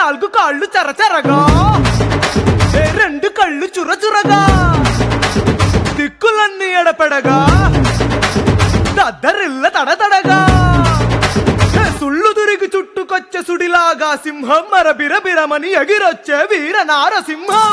నాలుగు కాళ్ళు చరచరగా ఏ రెండు కళ్ళు చురచురగా దిక్కులన్నీ ఎడపెడగా దద్దరిల్ల తడతడగా ఏ సుళ్ళు తిరిగి చుట్టుకొచ్చే సుడిలాగా సింహం మర బిరబిరమని ఎగిరొచ్చే వీర నారసింహం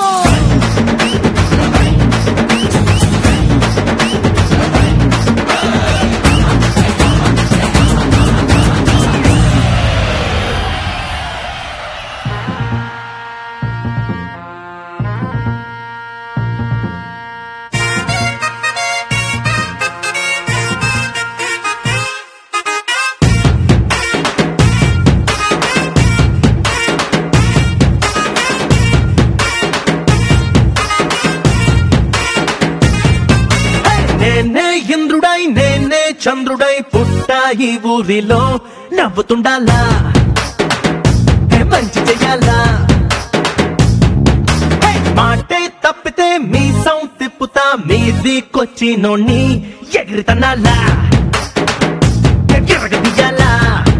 నేనే ఇంద్రుడై నేనే చంద్రుడై పుట్టా ఈ ఊరిలో నవ్వుతుండాలా ఏ మంచి చెయ్యాలా హే, మాటే తప్పితే మీ సౌండ్ తిప్పుతా మీదికొచ్చి నోణ్ణి ఎగిరితనాలా ఎగిరగదీయాలా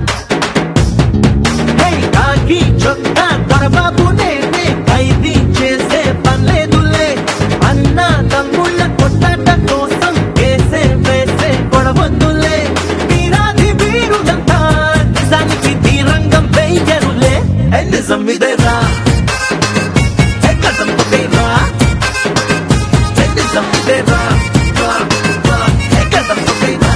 హే, కాకి చొక్కా దొరబాబు నేనే ఖైదీ చేసే పనిలేదులే అన్న తమ్ముళ్ళ కొట్టాట కోసం వేసే వేసే గొడవద్దులే వీరాది వీరుడంతా నిజానికి తీరంగం వెయ్యరులే ఏ నిజం ఇదేరా ఏ కథం ఇదేరా ఏ నిజం ఇదేరా వా, వా, ఏ కథం ఇదేరా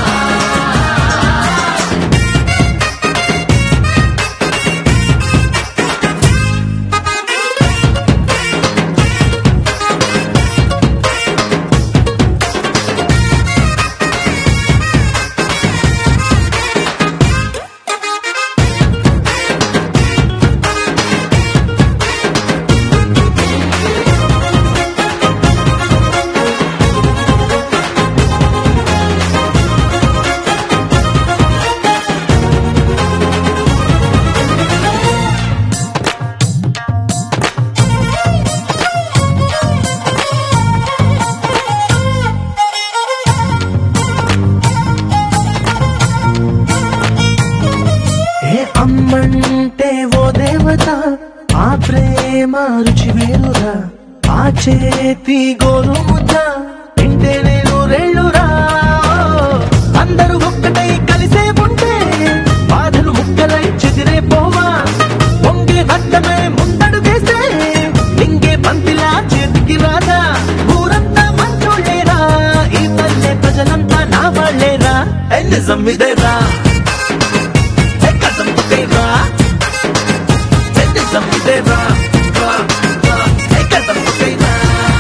ఏ అమ్మంటే ఓ దేవత ఆ ప్రేమ రుచి వేరురా ఆ చేతి గోరు ముద్ద తింటే నేను రెళ్ళురా అందరూ ఒక్కటై కలిసే ఉంటే బాధలు ముక్కలై చెదిరే పోవా పొంగే రక్తమే ముందడుగేస్తే ఇంకే పంతిలా చేతికి రాదా ఊరంతా మంచోళ్ళేరా ఈ పల్లె ప్రజలంతా నా వాళ్ళేరా ఏ నిజం ఇదేరా ఏ కథం ఇదేరా ఏ నిజం ఇదేరా వా, వా, ఏ కథం ఇదేరా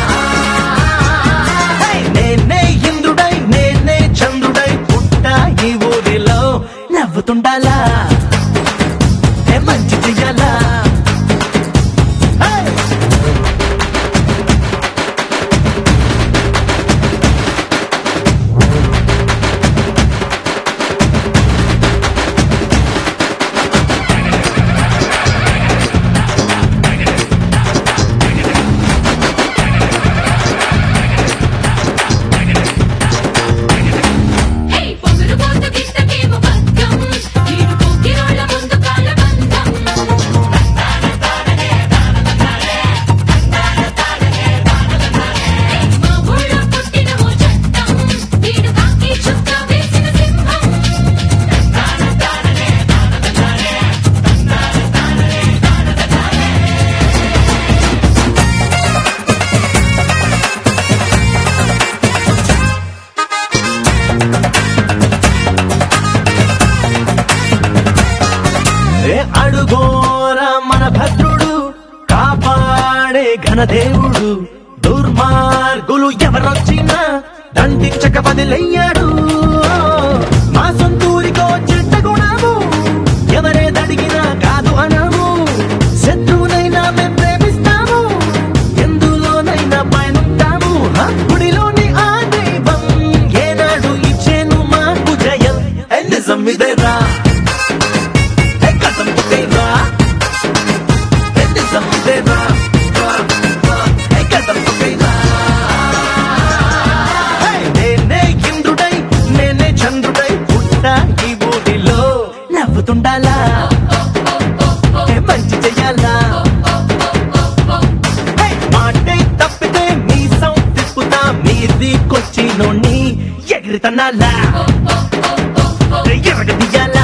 హే, నేనే ఇంద్రుడై నేనే చంద్రుడై పుట్టా ఈ ఊరిలో నవ్వుతుండాలా ఏ మంచి చెయ్యాలా హే! హే పొగరు పోతు గిట్టకేమో బద్ధం ఈడు పోకిరోళ్ళ ముందు కాళ్ళ బంధం మా ఊళ్ళో పుట్టిన ఓ చట్టం ఈడు కాకి చుక్క వేసిన సింహం ఏ అడుగోరా మన భద్రుడు కాపాడే ఘనదేవుడు దుర్మార్గులు ఎవరొచ్చినా దండించక వదిలయ్యాడు మా సొంతూరికో చెడ్డ గుణము ఎవరేదడిగినా కాదు అనము శత్రువునైనా మేం ప్రేమిస్తాము ఎందులోనైనా పయనుంటాము ఆ గుడిలోని ఆ దైవం ఏనాడు ఇచ్చేను మాకు జయం ఏ నిజం ఇదేరా ఏ కథం ఇదేరా ఏ నిజం ఇదేరా వా, వా, ఏ కథం ఇదేరా హే, నేనే ఇంద్రుడై నేనే చెయ్యాలా హే! మాటే తప్పితే మీ సౌండ్ తిప్పుతా మీది కొచ్చినోని ఎగిరితనాలా ఎరగ దియ్యాలా